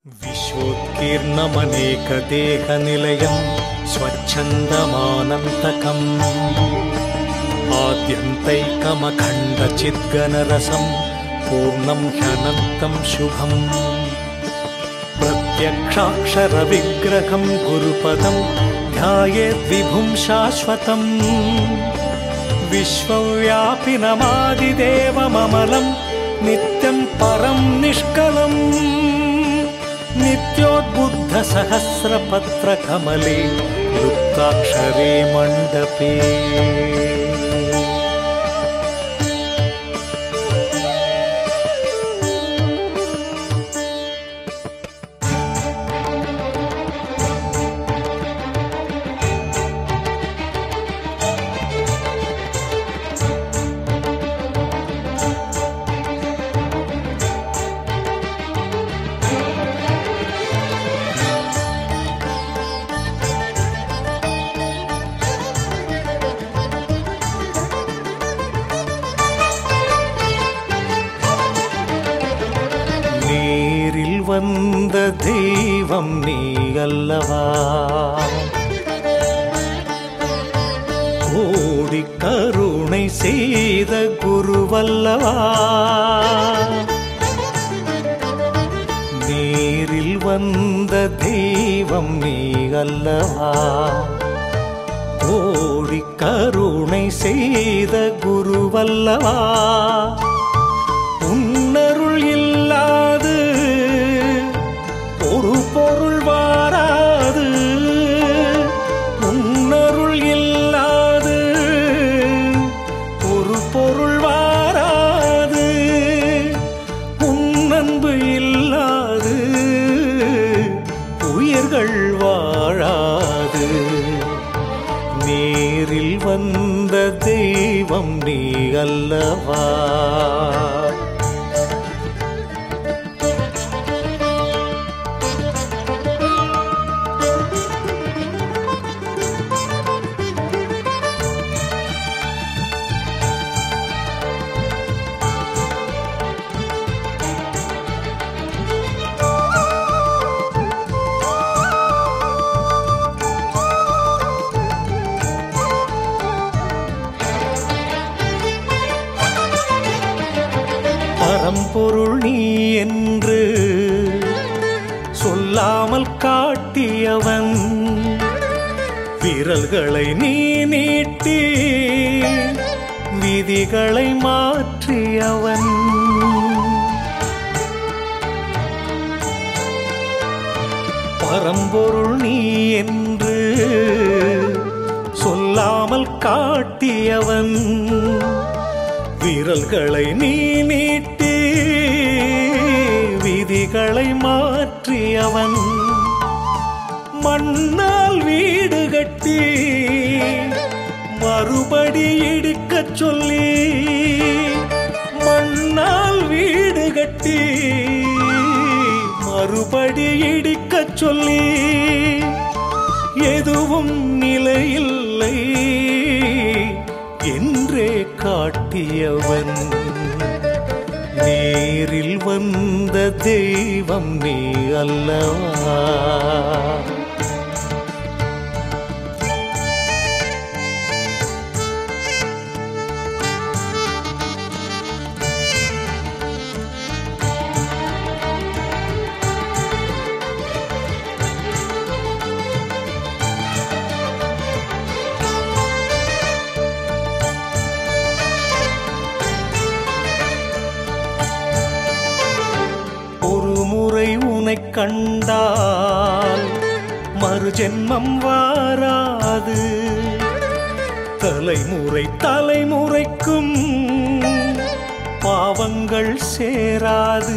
विश्वोत्कीर्णमनेकदेहनिलयं स्वच्छन्दमानन्तकम् आद्यन्तैकमखण्डचिद्गणरसं पूर्णं ह्यनन्तं शुभम् प्रत्यक्षाक्षरविग्रहं गुरुपदं ध्यायेद्विभुं शाश्वतम् विश्वव्यापिनमादिदेवममलं नित्यं परं निष्कलम् नित्योद्बुद्धसहस्रपत्रकमले लुप्ताक्षरे मण्डपे நேரில் வந்த தெய்வம் நீ அல்லவா கோடி கருணை செய்த குருவல்லவா நேரில் வந்த தெய்வம் நீ அல்லவா கோடி கருணை செய்த குருவல்லவா உன்னருள் இல்லாது ஒரு பொருள் வாராது உன்னருள் இல்லாது ஒரு பொருள் வாராது உன்னன்பு இல்லாது உயிர்கள் வாழாது நேரில் வந்த தெய்வம் நீ அல்லவா பரம்பொருள் நீ என்று சொல்லாமல் காட்டியவன் விரல்களை நீ நீட்டி விதிகளை மாற்றியவன் பரம்பொருள் நீ என்று சொல்லாமல் காட்டியவன் விரல்களை நீ நீட்டி விதிகளை மாற்றியவன் மண்ணால் வீடு கட்டி மறுபடி இடிக்கச் சொல்லி மண்ணால் வீடு கட்டி மறுபடி இடிக்கச் சொல்லி எதுவும் நிலையில்லை என்றே காட்டியவன் நேரில் வந்த தெய்வம் நீ அல்லவா ஒரு முறை உனை கண்டால் மறுஜென்மம் வாராது தலைமுறை தலைமுறைக்கும் பாவங்கள் சேராது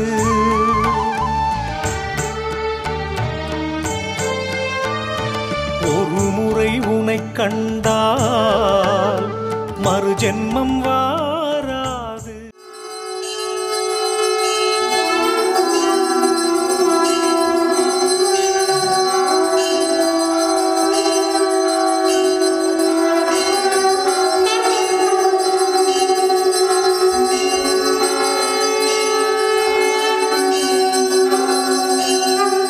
ஒரு முறை உனை கண்டால் மறுஜென்மம் வாராது Thank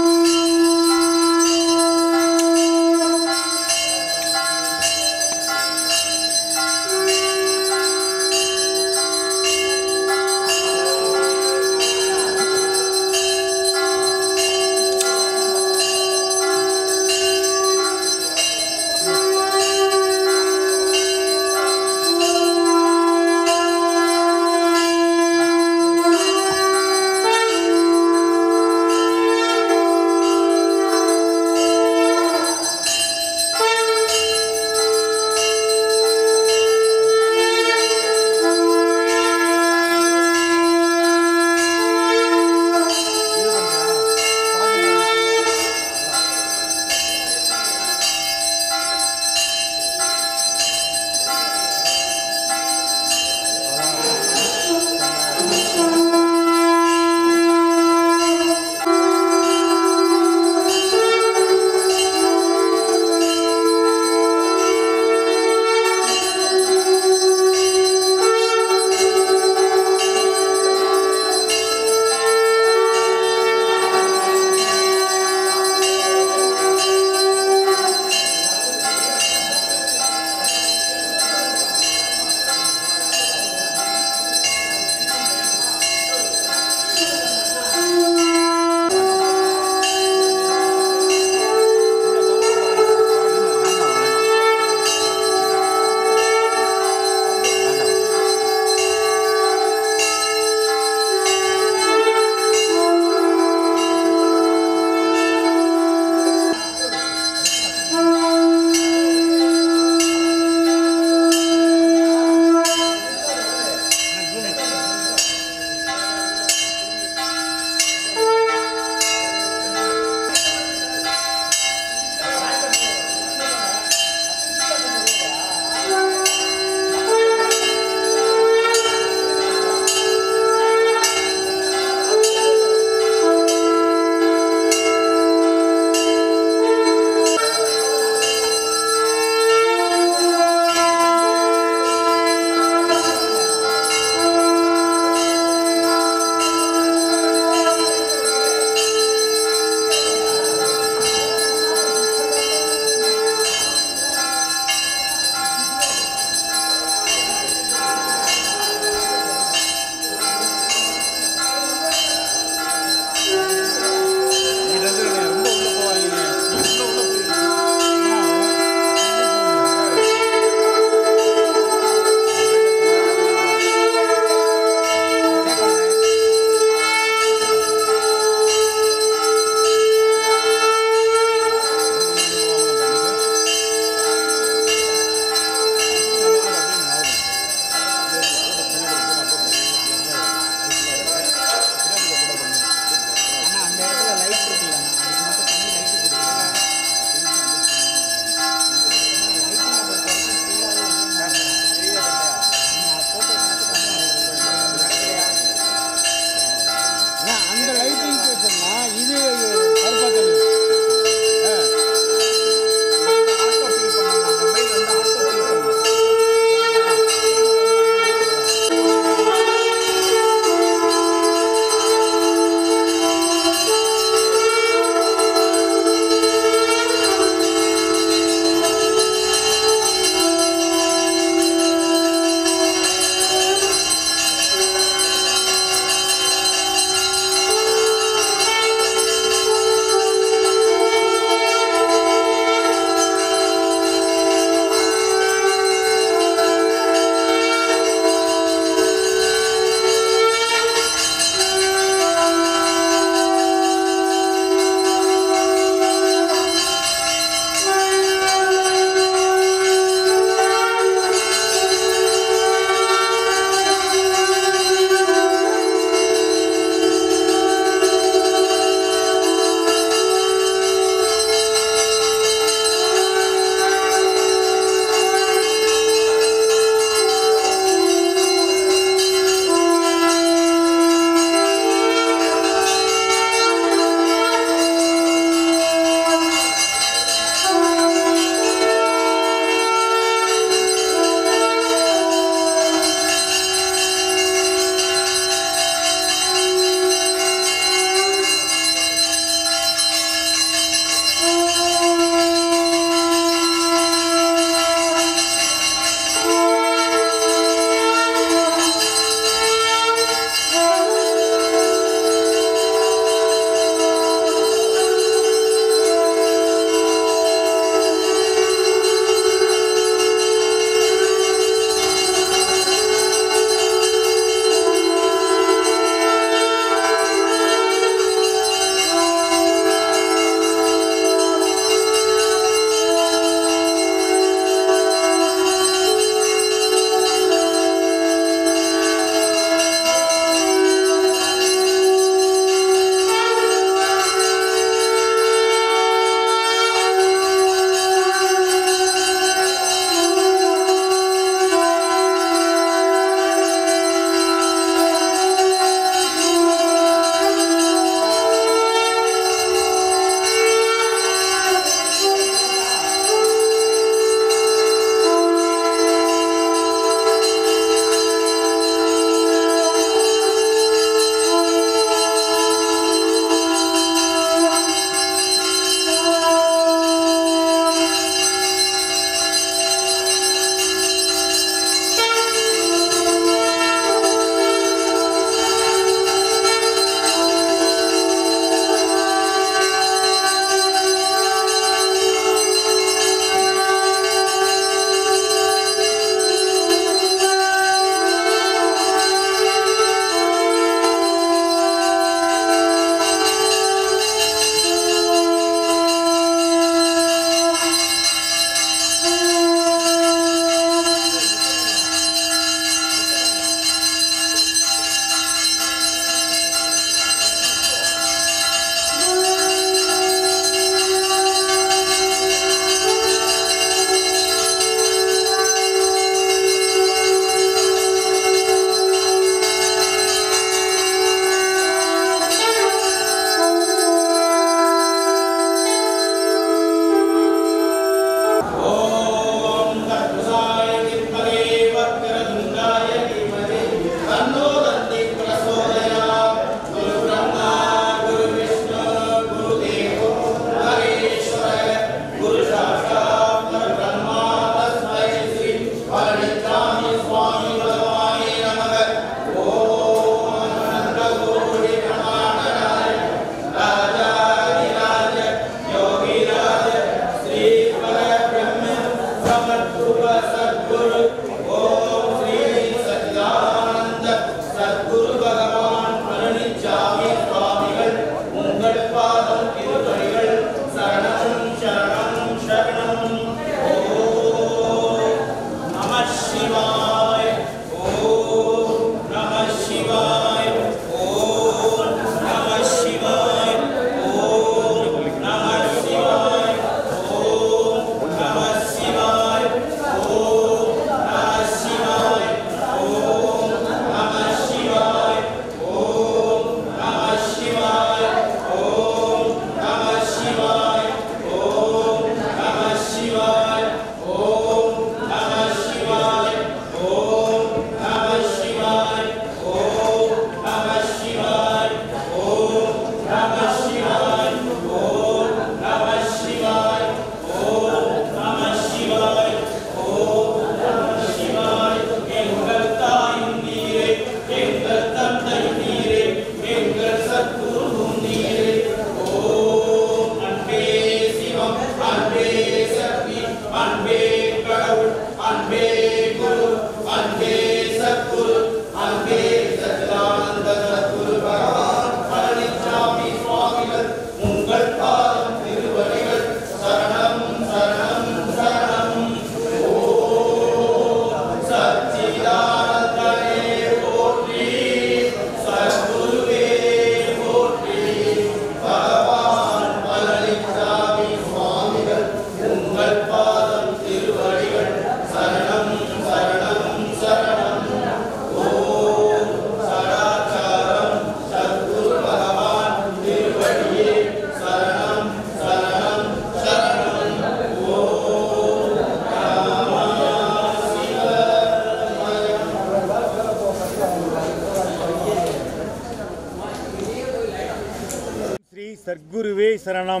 ஸ்ரீ சர்க்குருவே சரணம்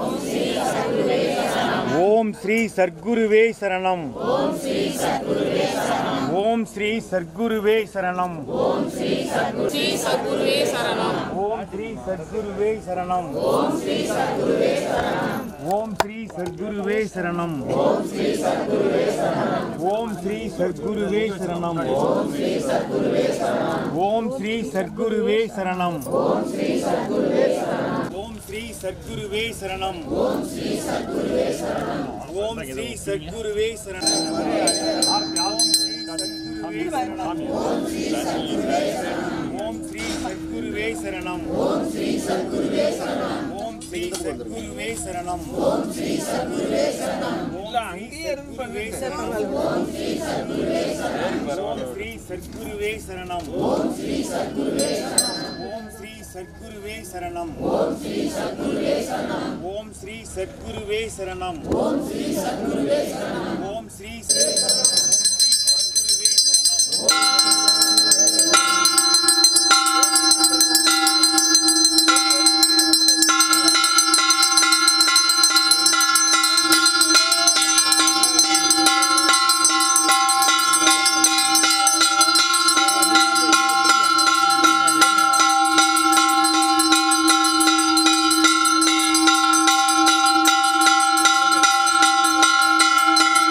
ஓம் ஸ்ரீ சர்க்குருவே சரணம் ஓம் ஸ்ரீ சர்க்குருவே சரணம் ஸ்ரீ சத்குருவே சரணம் ஓம் ஸ்ரீ சர்க்குருவே சரணம் ஓம் ஸ்ரீ சர்க்குருவே சரணம் ஓம் ஸ்ரீ சர்க்குருவே சரணம் ஓம் ஸ்ரீ சர்க்குருவே சரணம் ஓம் ஸ்ரீ சர்க்குருவே சரணம் ஓம் ஸ்ரீ சர்க்குருவே சரணம் ஓம் ஸ்ரீ சர்க்குருவே சரணம் ஓம் ஸ்ரீ சர்க்குருவே சரணம் ஓம் ஸ்ரீ சர்க்குருவே சரணம் ஓம் ஸ்ரீ சர்க்குருவே சரணம் ஓம் ஸ்ரீ சர்க்குருவே சரணம் ஓம் ஸ்ரீ சர்க்குருவே சரணம் ஓம் ஸ்ரீ சர்க்குருவே சரணம் ஓம் ஸ்ரீ சர்க்குருவே சரணம் ஓம் ஸ்ரீ சர்க்குருவே சரணம் ஓம் ஸ்ரீ சர்க்குருவே சரணம் ஓம் ஸ்ரீ சர்க்குருவே சரணம் ஓம் ஸ்ரீ சர்க்குருவே சரணம் ஓம் ஸ்ரீ சர்க்குருவே சரணம் ஸ்ரீ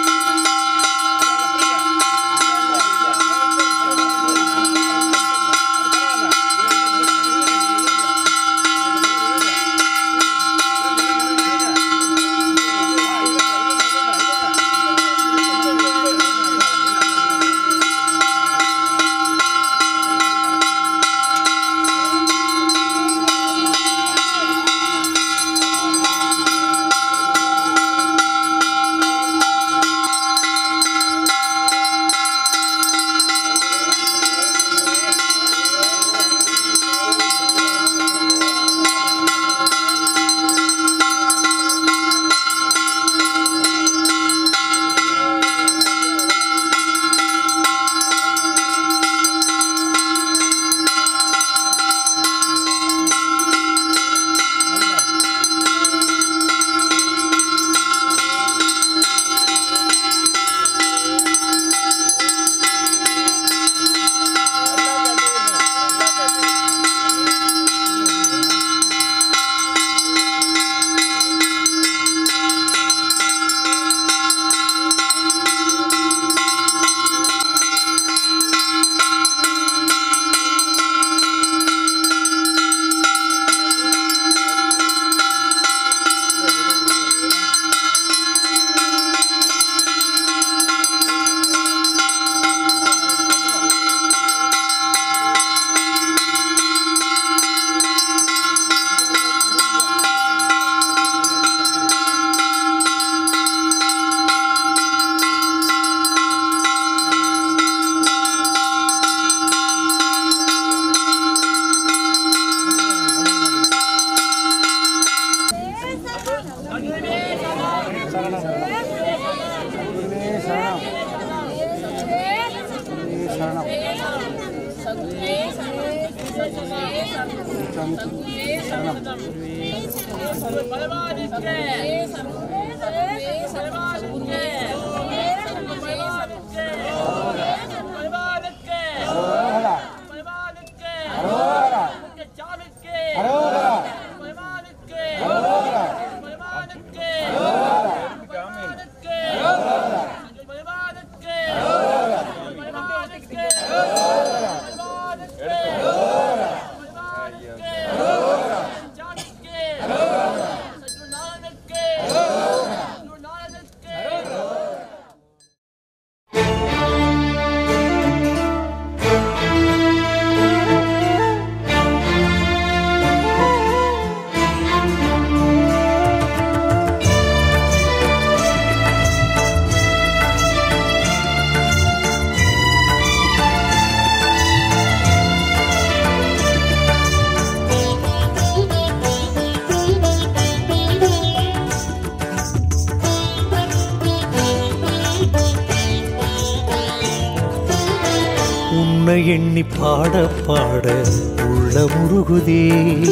உன்னை எண்ணி பாட பாட உள்ள முருகுதே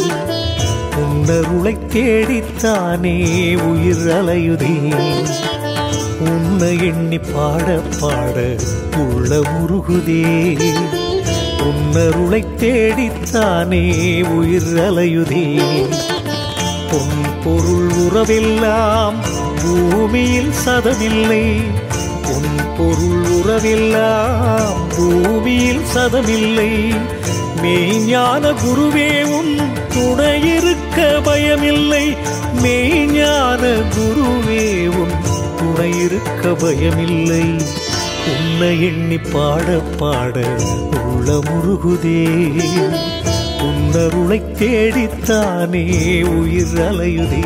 உன்னருளை தேடித்தானே உயிர் அலையுதே உன்னை எண்ணி பாட பாட உள்ள முருகுதே உன்னருளை தேடித்தானே உயிர் அலையுதே பொன் பொருள் உறவெல்லாம் பூமியில் சதமில்லை பொன் பொருள் உறவெல்லாம் பூமியில் சதமில்லை மெய்ஞான குருவே உன் துணையிருக்க பயமில்லை மெய்ஞான குருவே உன் துணையிருக்க பயமில்லை உன்னை எண்ணி பாட பாட உள்ள முருகுதே உன்னருளை தேடித்தானே உயிர் அலையுதே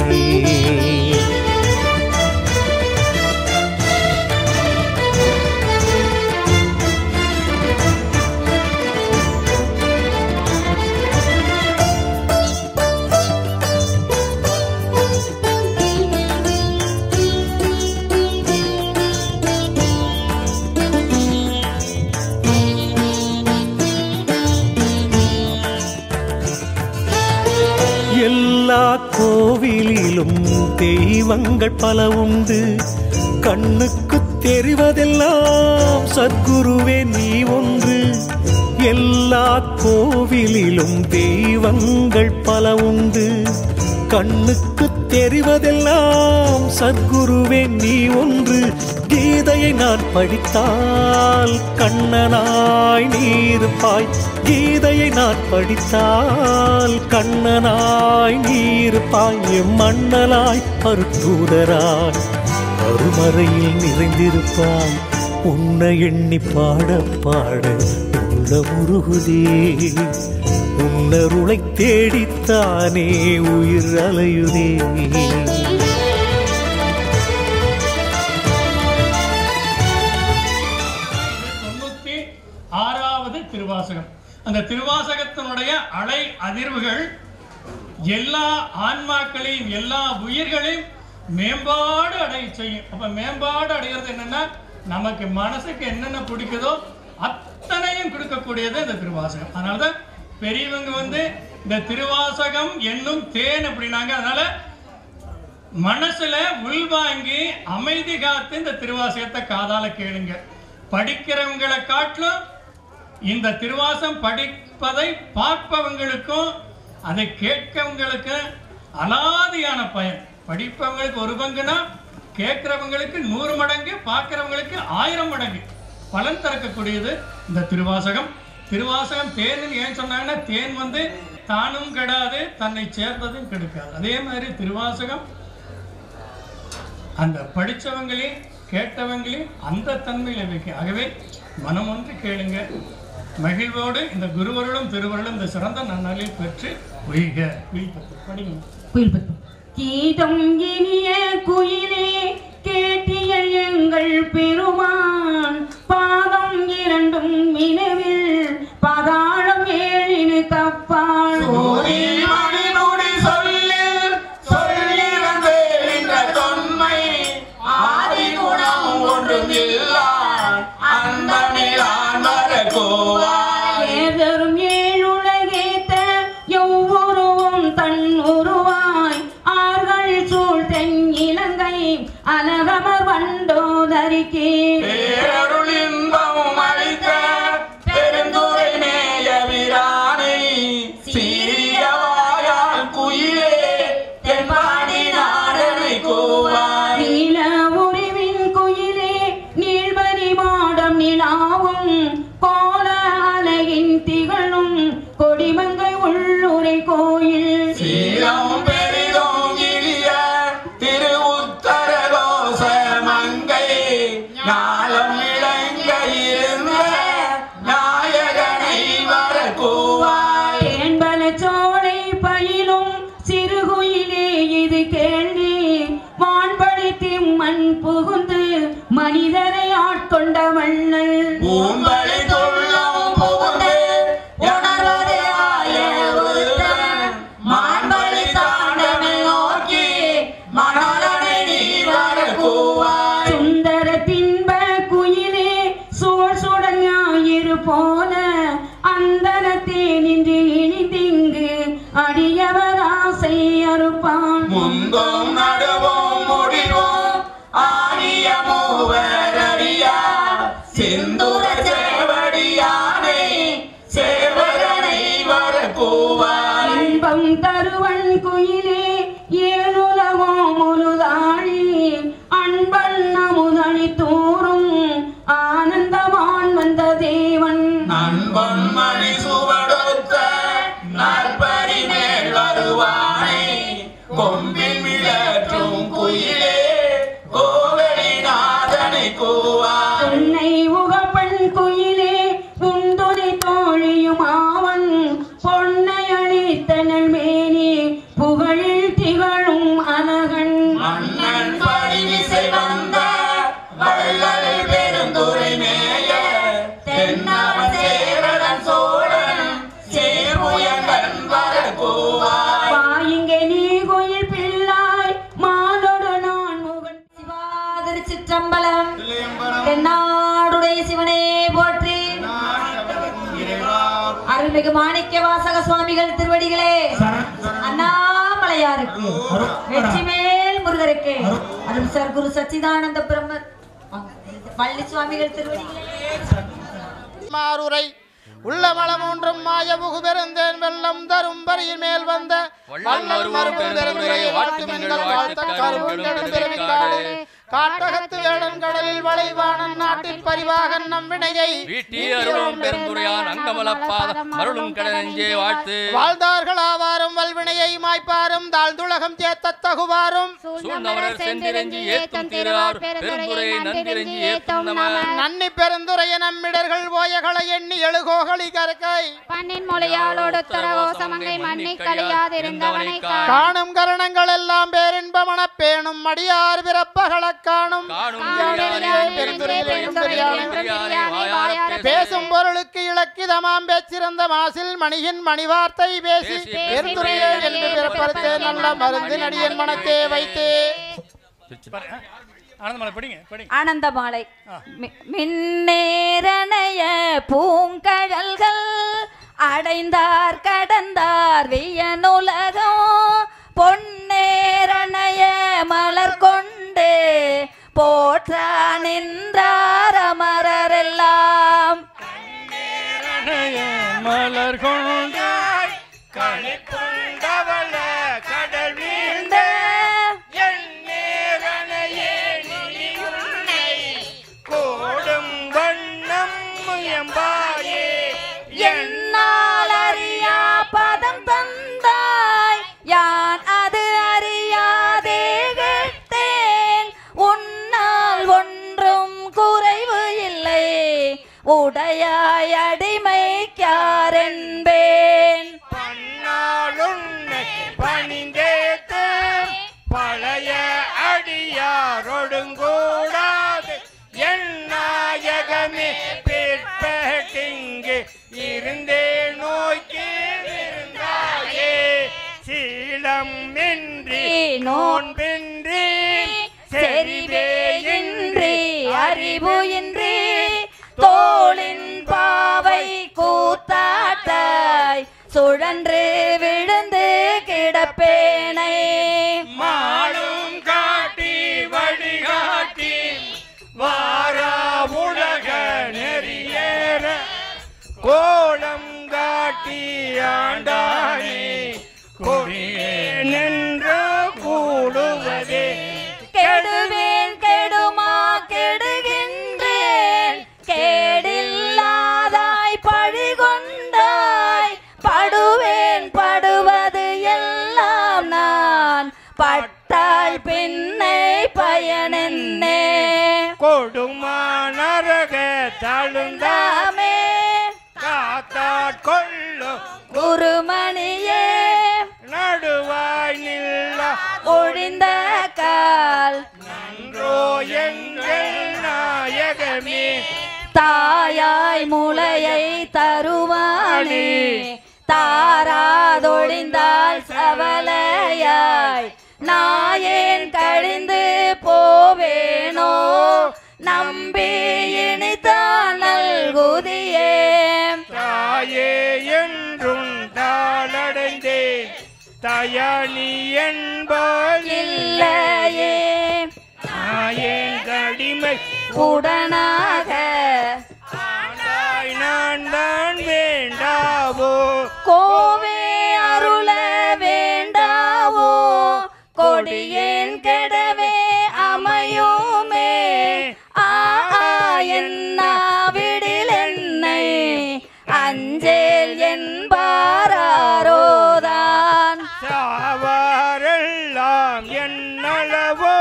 எல்லா கோவிலிலும் தெய்வங்கள் பல உண்டு கண்ணுக்கு தெரிவதெல்லாம் சத்குருவே நீ ஒன்று எல்லா கோவிலிலும் தெய்வங்கள் பல உண்டு கண்ணுக்கு தெரிவதெல்லாம் சத்குருவே நீ ஒன்று கீதையை நான் படித்தால் கண்ணனாய் நீருப்பாய் கீதையை நான் படித்தால் கண்ணனாய் நீருப்பாய் எம் மண்ணலாய் அருத்தூதராய் அருமறையில் நிறைந்திருப்பாய் உன்னை எண்ணி பாட பாட உள்ள முருகுதே உன்னருளை தேடித்தானே உயிர் அலையுதே தொண்ணூத்தி ஆறாவது திருவாசகம் அந்த திருவாசகத்தினுடைய அலை அதிர்வுகள் எல்லா ஆன்மாக்களையும் எல்லா உயிர்களையும் மேம்பாடு அடைய செய்யும் அப்ப மேம்பாடு அடைகிறது என்னன்னா நமக்கு மனசுக்கு என்னென்ன பிடிக்குதோ அத்தனையும் கொடுக்கக்கூடியது இந்த திருவாசகம் அதனாலதான் பெரியவங்க வந்து இந்த திருவாசகம் என்னும் தேன் அப்படின்னாங்க அதனால மனசுல உள்வாங்கி அமைதி காத்து இந்த திருவாசகத்தை காதால கேளுங்க படிக்கிறவங்களை காட்டிலும் இந்த திருவாசம் படிப்பதை பார்ப்பவங்களுக்கும் அதை கேட்கவங்களுக்கு அலாதியான பயன் படிப்பவங்களுக்கு ஒரு பங்குனா கேட்கிறவங்களுக்கு நூறு மடங்கு பார்க்கிறவங்களுக்கு ஆயிரம் மடங்கு பலன் தரக்கூடியது இந்த திருவாசகம் திருவாசகம் தேன் ஏன் சொன்னாங்கன்னா தேன் வந்து தானும் கெடாது தன்னை சேர்ந்ததும் கெடுக்காது அதே மாதிரி திருவாசகம் அந்த படிச்சவங்களையும் கேட்டவங்களையும் அந்த தன்மையில வைக்கும் ஆகவே மனம் ஒன்று கேளுங்க மகிழ்வோடு இந்த குருவருளும் திருவருளும் இந்த சிறந்த நன்னாளில் பெற்று உய்க உய்பத்து படிங்க குயில் பத்து கீதம் இனிய குயிலே கேட்டிய எங்கள் பெருமான் பாதம் இரண்டும் மினவில் பாதாளம் ஏழினு கப்பால் மணிமுடி சொல்லில் சொல்லிருந்து இந்த தொன்மை ஆதி குணம் ஒன்றும் இல்லான் அந்த நிலான் வரக்கூவாய் ஏதரும் ஏழுலகேத்த எவ்வொரு நரிக்கு பேரருள் இன்பம் அளித்த பெருந்துரை மேய வீரானை சீரிய வாயால் குயிலே தென்பாண்டி நாடனை கூவாய் நீல உருவின் குயிலே நீள்வரி மாடம் நிலாவும் கோல அலையின் திகழும் கொடிமங்கை உள்ளுரை கோயில் சீரம் பெரிதும் இனிய திரு உத்தரகோச மங்கை ஞாலம் இளங்க இருந்த நாயகனை வர கூவாய் தேன்பல சோலை பயிலும் சிறுகுயிலே இது கேள்வி வான்படுத்தி மண் புகுந்து மனிதரை ஆட்கொண்ட வள்ளல் பூம்பழி துள்ளம் புகுந்து உணர்வது ஆய ஒருத்தன் மான்பழி தாண்டமில் நோக்கி மணலனை நீ வர கூவாய் சுந்தர தின்ப குயிலே சூழ் சுடர் ஞாயிறு போல அந்தரத்தே நின்று இனிதிங்கு அடியவர் ஆசை அறுப்பான் முந்தும் நடுவும் முடிவும் ஆகிய மூவர் அறியா சிந்துர சேவடியானை சேவகனை வர கூவாய் இன்பம் தருவன் குயிலே ஏழுலகம் முழுதாழி அன்பன் அமுதளி தூரும் ஆனந்தமான் வந்த தேவன் நண்பன் மணி சுவடுத்த நற்பரி மேல் வருவானை கொம்பில் மிளற்றும் குயிலே கோவடி நாதனை கூவாய் உன்னை உகப்பன் குயிலே உந்துணை தோழியும் ஆவன் பொன்னை அளித்தனல் மேனி புகழில் திகழும் அழகன் மன்னன் பணிவிசை வந்த வள்ளல் பெருந்துரை மேய தென்னவன் சேரடன் சோழன் சீர்முயங்கன் வர கூவாய் வாயிங்கே நீ குயில் பிள்ளாய் மாலோடு நான் முகன் திருச்சிற்றம்பலம் தென்னாடுடைய சிவனே போற்றி அருள்மிகு மாணிக்க வாசக சுவாமிகள் திருவடிகளே அண்ணாமலையாருக்கு வெற்றிமேல் முருகருக்கு அருள் சார் குரு சச்சிதானந்த பிரம்ம பள்ளி சுவாமிகள் திருவடிகளே மாறுரை உள்ள மலம் ஒன்றும் மாய புகு பெருந்தேன் வெள்ளம் தரும் பரியின் மேல் வந்த வள்ளல் மரபு பெருந்துரை வாட்டும் எங்கள் வாழ்த்தக் கருவும் கெடும் பெருமிக்காடு காட்டகத்து வேடன் கடலில் வளைவானன் நாட்டில் பரிவாகன் நம் வினையை வீட்டி அருளும் பெருந்துரையான் அங்கமலப்பாதம் அருளும் கடனெஞ்சே வாழ்த்து வாழ்ந்தார்கள் ஆவாரும் வல்வினையை மாய்ப்பாரும் தாழ்ந்துலகம் சேத்த தகுவாரும் சூழ்ந்தவரர் சென்றிரஞ்சி ஏத்தும் திருவார் பெருந்துரை நன்றிரஞ்சி ஏத்தும் நம நன்னி பெருந்துரைய நம்மிடர்கள் போயகளை எண்ணி எழுகோகளி கற்கை பண்ணின் மொழியாலோடு தரகோசமங்கை மண்ணி கழியாதிருந்தவனை காண். காணும் கரணங்கள் எல்லாம் பேரின்பமனப் பேணும் மடியார் பிறப்பகளக் காணும் காணும் பெருந்துரையான் பெருந்துரையிலே பெருந்துரையிலே பெருந்துரையானே. பெருந்துரையானே வாயார பேசும் பொருளுக்கு இலக்கிதமாம் பேச்சிருந்த மாசில் மணியின் மணிவார்த்தை பேசி பேசி பெருந்துரையே என்று பிறப்பறுத்தே நல்ல மருந்து நடியன் மனத்தே வைத்தே ஆனந்தமலை படிங்க படிங்க ஆனந்தமாலை மி- மின்னேரணைய பூங்கழல்கள் அடைந்தார் கடந்தார் வியனுலகம் பொன்னேரணைய மலர் கொண்டு போற்றா நின்றார் அமரரெல்லாம் மலர் கொண்டாய் கணிப்புண்டவள கடல் வீழ்ந்த என் நேரனையே நீ உன்னை கோடும் வண்ணம் முயம்பாயே என்னால் அறியா பதம் தந்தாய் யான் அது அறியாதே கேட்டேன் உன்னால் ஒன்றும் குறைவு இல்லை உடையாய் அடிமைக்காரென்பேன் பன்னாளுன்னை பணிந்தேத்த பழைய அடியாரொடுங்கூடாது என் நாயகமே பிற்பட்டிங்கு இருந்தே நோக்கி இருந்தாயே சீலம் இன்றி நோன்பின்றி செறிவே இன்றி அறிவு இன்றி தோளின் பாவை கூத்தாட்டாய் சுழன்று விழுந்து கிடப்பேனை மாளும் காட்டி வழிகாட்டி வா கோலம் காட்டி ஆண்டானே கொடியே நின்று கூடுவதே கெடுவேன் கெடுமா கெடுகின்றேன் கேடில்லாதாய் பழி கொண்டாய் படுவேன் படுவது எல்லாம் நான் பட்டால் பின்னை பயனென்னே கொடுமா நரக தழுந்தாமே தாமே காத்தாட்கொள்ளும் குருமணியே நடுவாய் நில்ல ஒழிந்த கால் நன்றோ எங்கள் நாயகமே தாயாய் முளையை தருவானே தாராதொழிந்தால் சவலையாய் நாயேன் கழிந்து போவேனோ நம்பி இனிதான் நல்குதியே தாயே என்றும் தாளடைந்தேன் தயானி என்பதில்லை இல்லையே நாயேன் கடிமை உடனாக ஆண்டாய் நான் தான் வேண்டாவோ கோவே அருள வேண்டாவோ கொடியேன் கெடவே அமையுமே ஆ ஆ, என்னாவிடில் என்னை அஞ்சேல் என்பாரோதான் சாவாரெல்லாம் என்னளவோ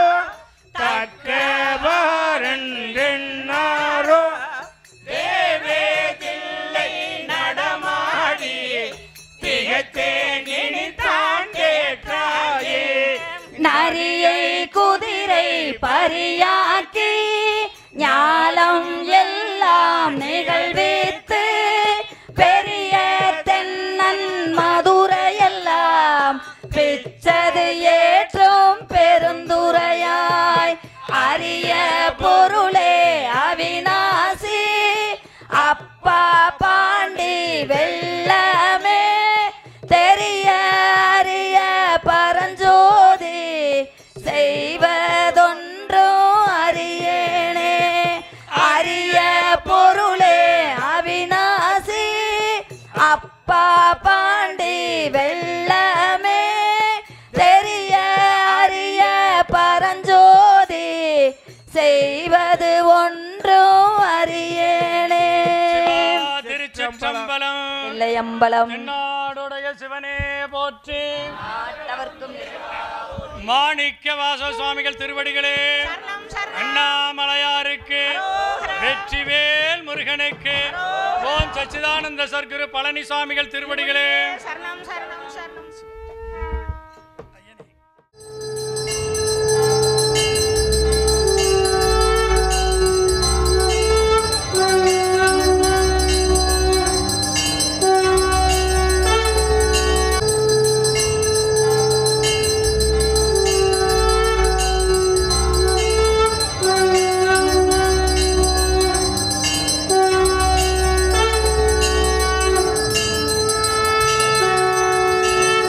தக்கவாரென்றென்னாரோ தேவேதில்லை நடமாடி திகத்தேன் இனித்தான் கேட்டாயே நரியை குதிரை பரியாக்கி ஞாலம் எல்லாம் நிகழ்வித்து பெரிய தென்னன் மதுரையெல்லாம் பிச்சது ஏற்றும் பெருந்துரையாய் அரிய பொருளே அவிநாசி அப்பா பாண்டி வெள்ளமே தெரிய அறிய பரஞ்சோதி செய்வதொன்றும் அறியேனே அரிய பொருளே அவிநாசி அப்பா பாண்டி வெள்ளமே தெரிய அறிய பரஞ்சோதி செய்வது ஒன்றும் அறியேனே திருச்சிற்றம்பலம் இல்லையம்பலம் நாடுடைய சிவனே போற்றி ஆட்டவர்க்கும் மாணிக்க வாச சுவாமிகள் திருவடிகளே அண்ணாமலையாருக்கு வெற்றிவேல் முருகனுக்கு ஓம் சச்சிதானந்த சர்க்குரு பழனி சுவாமிகள் திருவடிகளே சரணம் சரணம் சரணம் Thank you.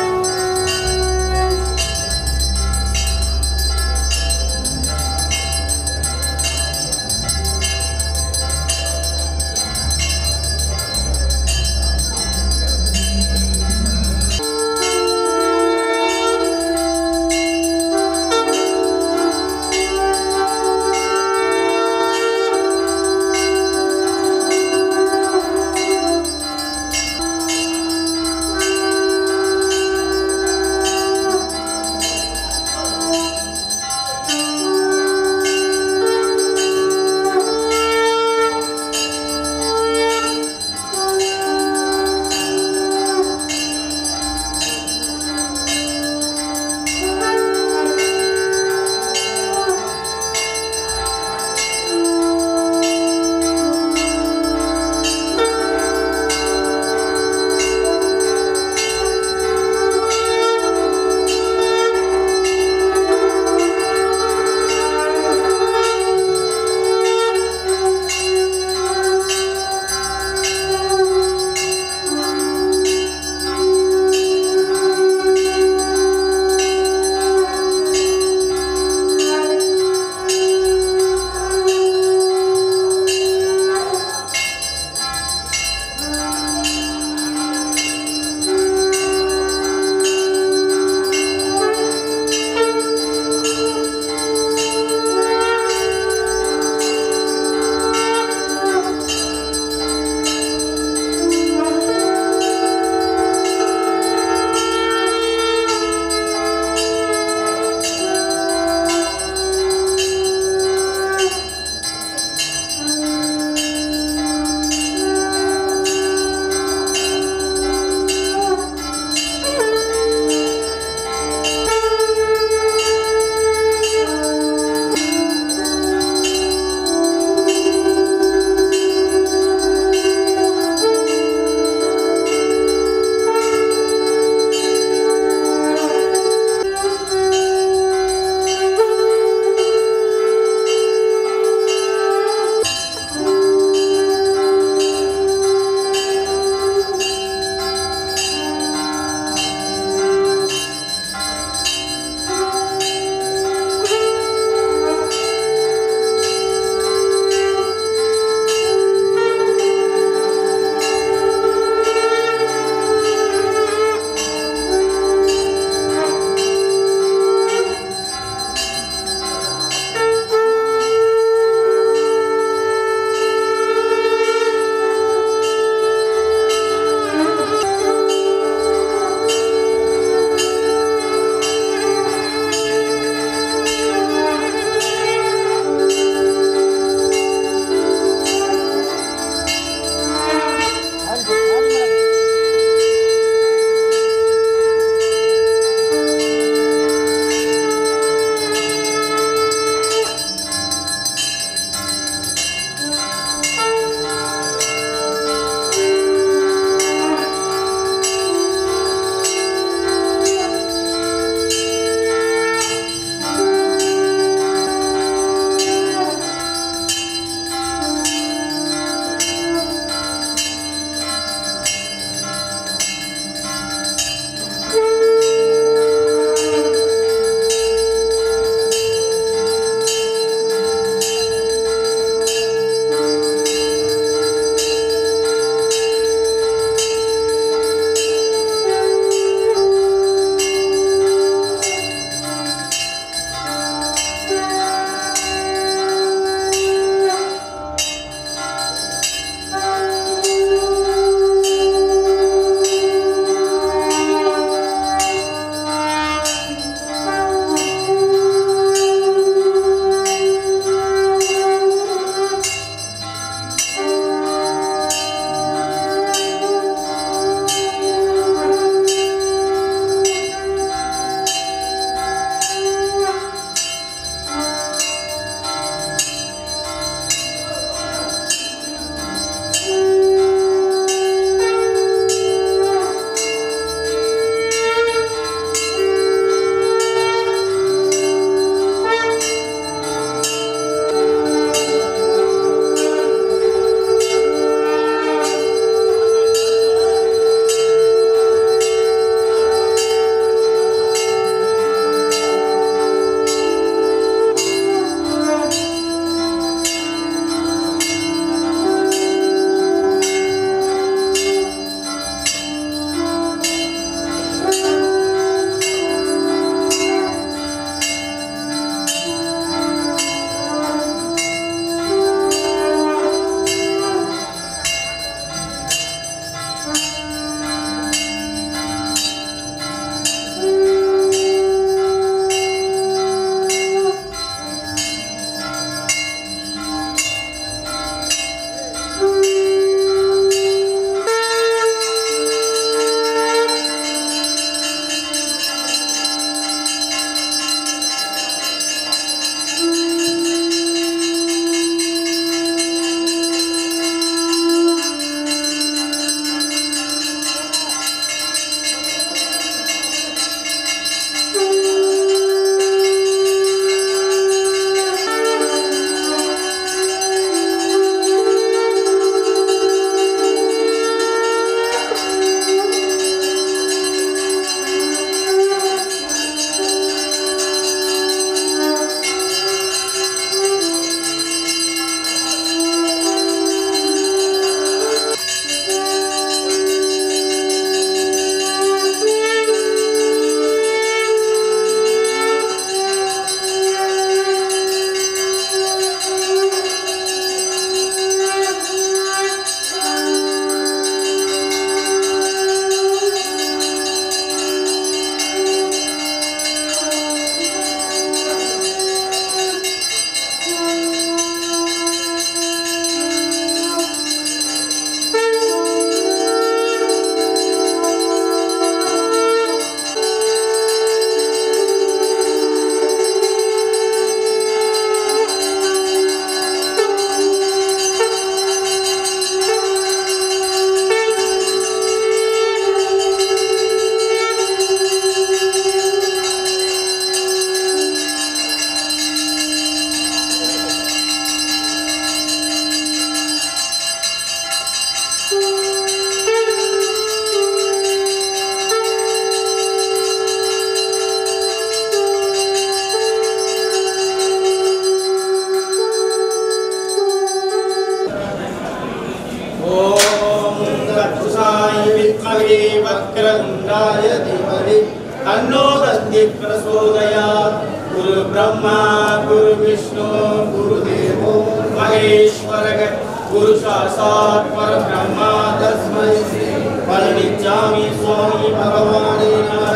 विद्महे वक्रतुण्डाय धीमहि तन्नो दन्ति प्रचोदयात् गुरु ब्रह्मा गुरु विष्णु गुरुदेवो महेश्वरः गुरु साक्षात् परब्रह्मा तस्मै श्री पलनिच्चामि स्वामी भगवाने नमः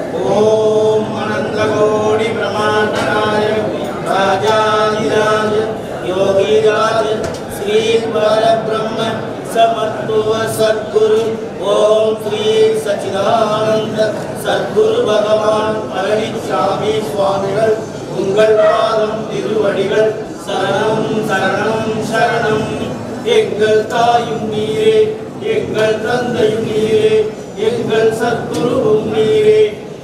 ॐ अनन्तकोटि ब्रह्माण्डनाय राजाधिराज योगिराज श्री परब्रह्म समत्व सद्गुरु ओम श्री सच्चिदानंद சத்குரு பகவான் பழனிசாமி சுவாமிகள் உங்கள் பாதம் திருவடிகள் சரணம் சரணம் சரணம் எங்கள் தாயும் நீரே எங்கள் தந்தையும் நீரே எங்கள் சத்குருவும் நீரே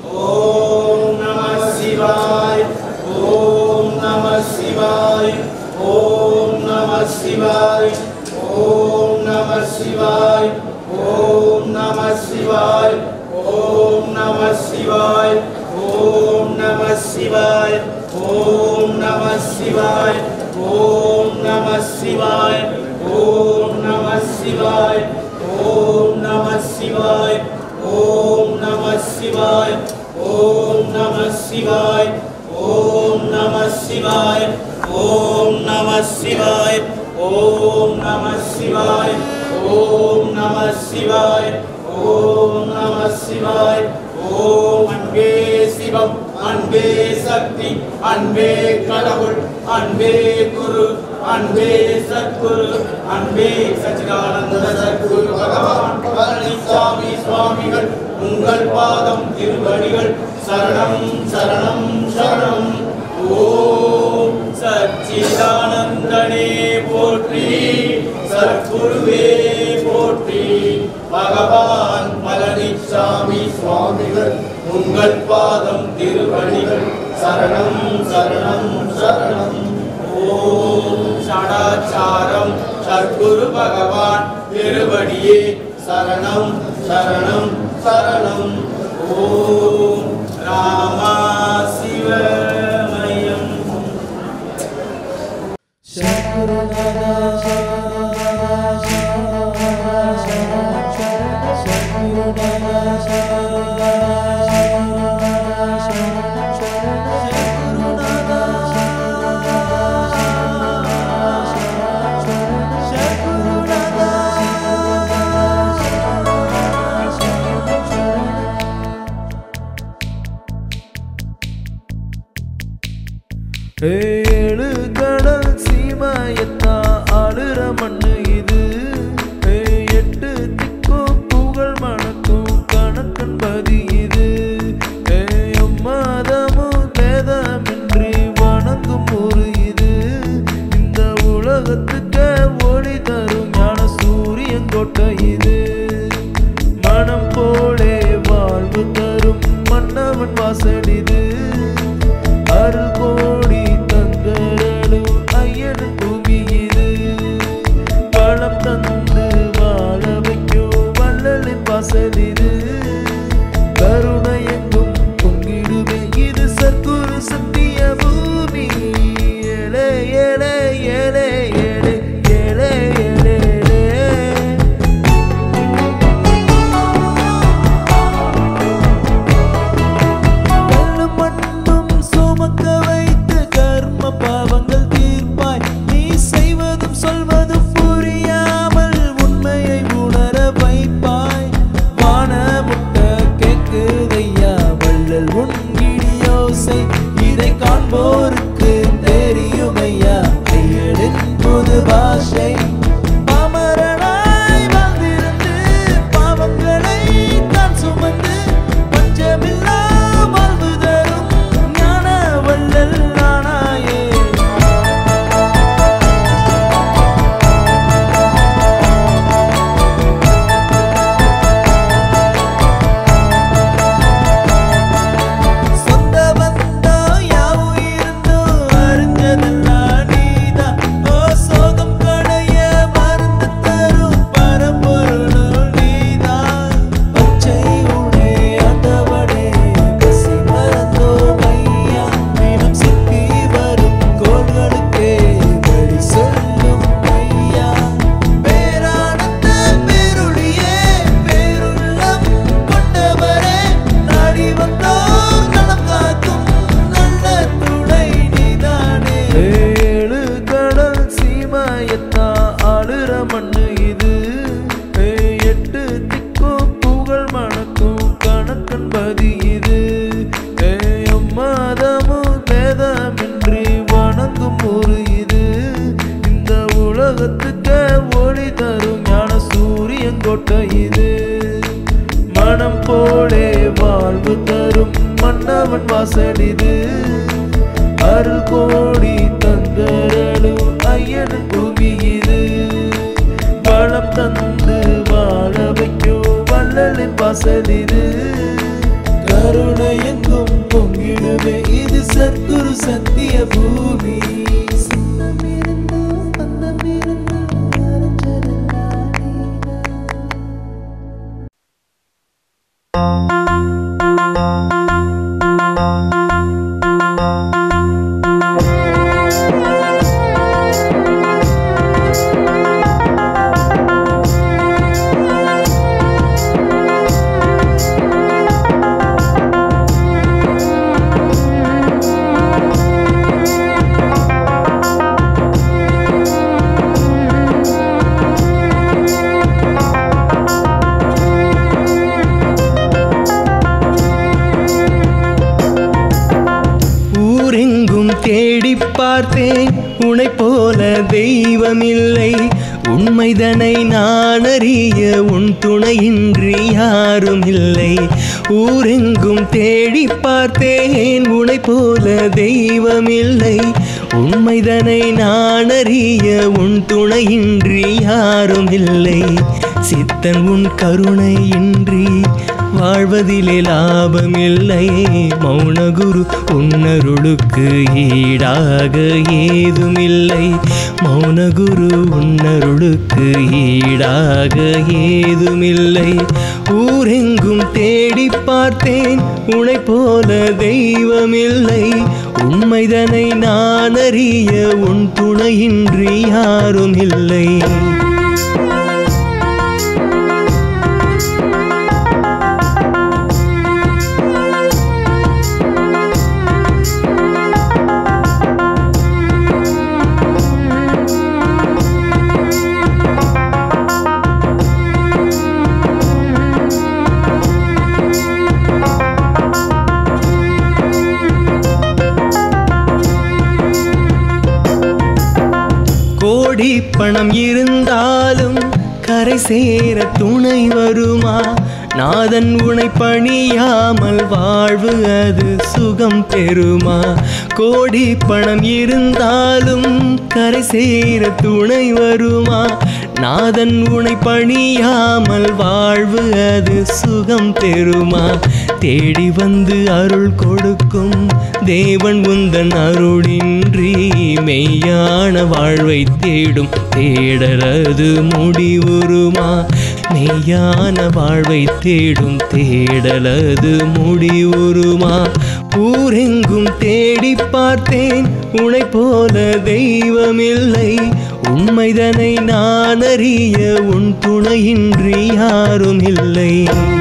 ஓம் நம சிவாய் ஓம் நம சிவாய் ஓம் நம சிவாய் ஓம் நம சிவாய் ஓம் நம சிவாய் ஓம் நம சிவாய் ஓம் நம சிவாய் ஓம் நம சிவாய் ஓம் நம சிவாய் ஓம் நம சிவாய் ஓம் நம சிவாய் ஓம் நம சிவாய் ஓம் நம சிவாய் ஓம் நம சிவாய் ஓம் நம சிவாய் ஓம் நம சிவாய் ஓம் நம சிவாய் ஓம் நம சிவாய் ஓம் அன்பே சிவம் அன்பே சக்தி அன்பே கடவுள் அன்பே குரு அன்பே சத்குரு அன்பே சச்சிதானந்த சத்குரு பகவான் பழனிசாமி சுவாமிகள் உங்கள் பாதம் திருவடிகள் சரணம் சரணம் சரணம் ஓம் சச்சிதானந்தனே போற்றி சத்குருவே போற்றி பகவான் பழனிசாமி சுவாமிகள் உங்கள் பாதம் திருவடிகள் சரணம் சரணம் சரணம் ஓம் சடாச்சாரம் சத்குரு பகவான் திருவடியே சரணம் சரணம் சரணம் ஓம் ராமா சிவமயம் ஏழு கடல் சீமாயத்தா ஆளுற மண்ணு இது ஏய், எட்டு திக்கும் புகழ் மணக்கும் கணக்கன்பதி இது ஏய், மாதமும் பேதமின்றி வணங்கும் ஒரு இது இந்த உலகத்துக்கு ஒளி தரும் ஞான சூரியன் கோட்டை இது மனம் போலே வாழ்வு தரும் மன்னவன் வாசலிது அருள் கோடி தந்தரலும் ஐயன் பூமி இது ஒளி தரும் ஞான சூரியன் கொட்ட இது மனம் போலே வாழ்வு தரும் மன்னவன் வாசல் இது அருள் கோடி தந்தரலும் ஐயன் பூமி இது வளம் தந்து வாழ வைக்கும் வள்ளலின் வாசல் இது கருணை எங்கும் பொங்கிடுமே இது சத்குரு சத்திய பூமி ஊரெங்கும் தேடி பார்த்தேன் உனை போல தெய்வமில்லை உண்மைதனை நான் அறிய உன் துணையின்றி யாரும் இல்லை ஊரெங்கும் தேடி பார்த்தேன் உனை போல தெய்வமில்லை உண்மைதனை நான் அறிய உன் துணையின்றி யாரும் இல்லை சித்தன் உன் கருணையின்றி வாழ்வதிலே லாபமில்லை மௌனகுரு உன்னருளுக்கு ஈடாக ஏதுமில்லை மௌனகுரு உன்னருளுக்கு ஈடாக ஏதுமில்லை ஊரெங்கும் தேடி பார்த்தேன் உனை போல தெய்வமில்லை உண்மைதனை நான் அறிய உன் துணையின்றி யாரும் இல்லை கோடி பணம் இருந்தாலும் கரை சேர துணை வருமா நாதன் உனை பணியாமல் வாழ்வு அது சுகம் பெறுமா கோடி பணம் இருந்தாலும் கரை சேர துணை வருமா நாதன் உனை பணியாமல் வாழ்வு அது சுகம் பெறுமா தேடி வந்து அருள் கொடுக்கும் தேவன் உந்தன் அருளின்றி மெய்யான வாழ்வை தேடும் தேடலது முடிவுறுமா மெய்யான வாழ்வை தேடும் தேடலது முடிவுறுமா ஊரெங்கும் தேடி பார்த்தேன் உனை போல தெய்வமில்லை உண்மைதனை நான் அறிய உன் துணையின்றி யாரும் இல்லை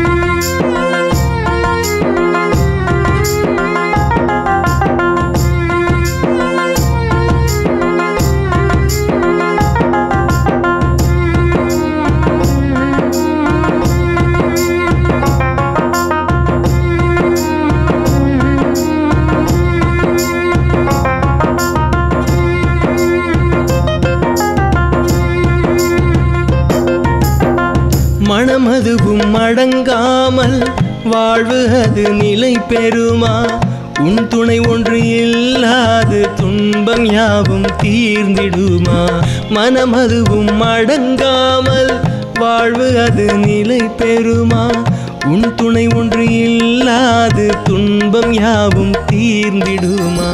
மனமதுவும் அடங்காமல் வாழ்வு அது நிலை பெறுமா உன் துணை ஒன்று இல்லாது துன்பம் யாவும் தீர்ந்திடுமா மனமதுவும் அடங்காமல் வாழ்வு அது நிலை பெறுமா உன் துணை ஒன்று இல்லாது துன்பம் யாவும் தீர்ந்திடுமா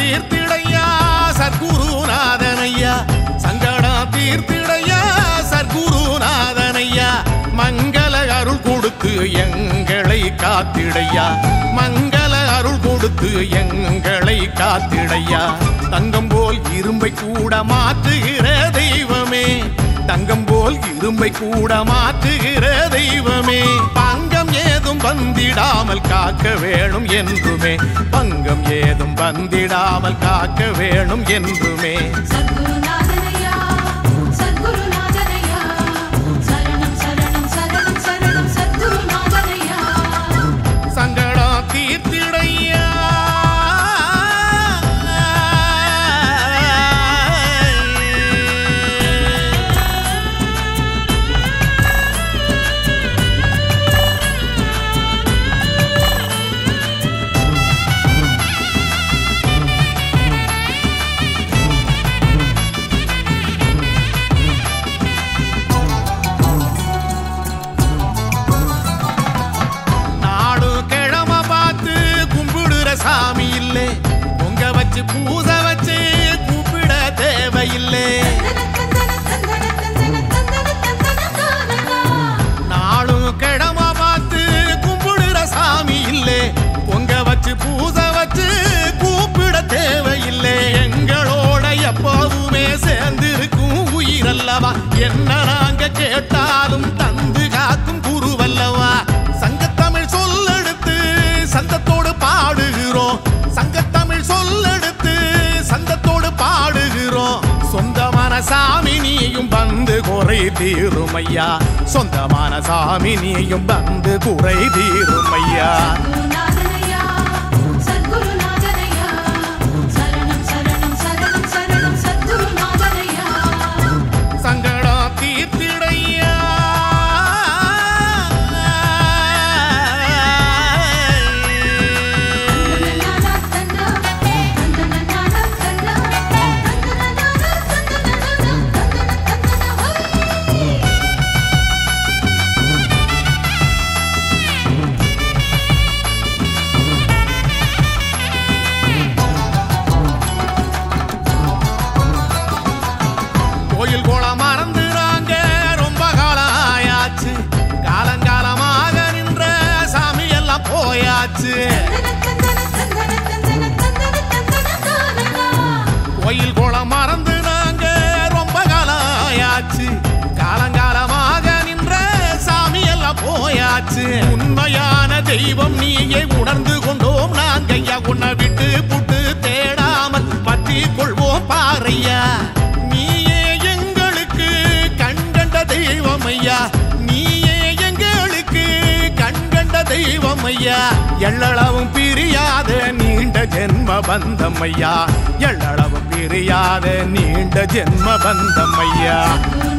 தீர்த்திடையா சர்க்குருநாதனையா சங்கடம் தீர்த்திடையா சர்க்குருநாதனையா மங்கள அருள் கொடுத்து எங்களை காத்திடையா மங்கள அருள் கொடுத்து எங்களை காத்திடையா தங்கம் போல் இரும்பை கூட மாற்றுகிற தெய்வமே தங்கம் போல் இரும்பை கூட மாற்றுகிற தெய்வமே பங்கம் ஏதும் வந்திடாமல் காக்க வேணும் என்றுமே பங்கம் ஏதும் வந்திடாமல் காக்க வேணும் என்றுமே சத்குருநாதனையா சத்குருநாதனையா சரணம் சரணம் சரணம் சரணம் சத்குருநாதனையா சங்கடம் தீர்த்திடையா நாடு கிழமை பார்த்து கும்பிடுற சாமி இல்லே பொங்க வச்சு பூசை வச்சு கூப்பிட தேவையில்லை நாளும் கிழமை பார்த்து கும்பிடுற சாமி இல்லே பொங்க வச்சு பூசை வச்சு கூப்பிட தேவையில்லை எங்களோட எப்போதுமே சேர்ந்திருக்கும் உயிரல்லவா என்ன நாங்க கேட்டாலும் தந்து காக்கும் குருவல்லவா சங்கத்தமிழ் சொல்லெடுத்து சந்தத்தோடு பாடுகிறோம் சங்கத்தமிழ் சொல்லெடுத்து சந்தத்தோடு பாடுகிறோம் சொந்தமான சாமி நீயும் வந்து குறை தீரும் ஐயா சொந்தமான சாமி நீயும் வந்து குறை தீரும் ஐயா குருநாதனையா சத்குருநாதனையா சரணம் சரணம் சரணம் சரணம் சத்குருநாதனையா சங்கடம் தீர்த்திடையா கோயில் குளம் மறந்துறாங்க ரொம்ப காலம் ஆயாச்சு காலங்காலமாக நின்ற சாமி எல்லாம் போயாச்சு கோயில் குளம் மறந்து நாங்க ரொம்ப காலம் ஆயாச்சு காலங்காலமாக நின்ற சாமி எல்லாம் போயாச்சு உண்மையான தெய்வம் நீயே உணர்ந்து கொண்டோம் நாங்க ஐயா உன்னை விட்டு புட்டு தேடாமல் பற்றி கொள்வோம் பாறையா நீயே எங்களுக்கு கண்கண்ட தெய்வம் ஐயா நீயே எங்களுக்கு கண்கண்ட தெய்வம் ஐயா எள்ளளவும் பிரியாத நீண்ட ஜென்ம பந்தம் ஐயா எள்ளளவும் பிரியாத நீண்ட ஜென்ம பந்தம் ஐயா குரு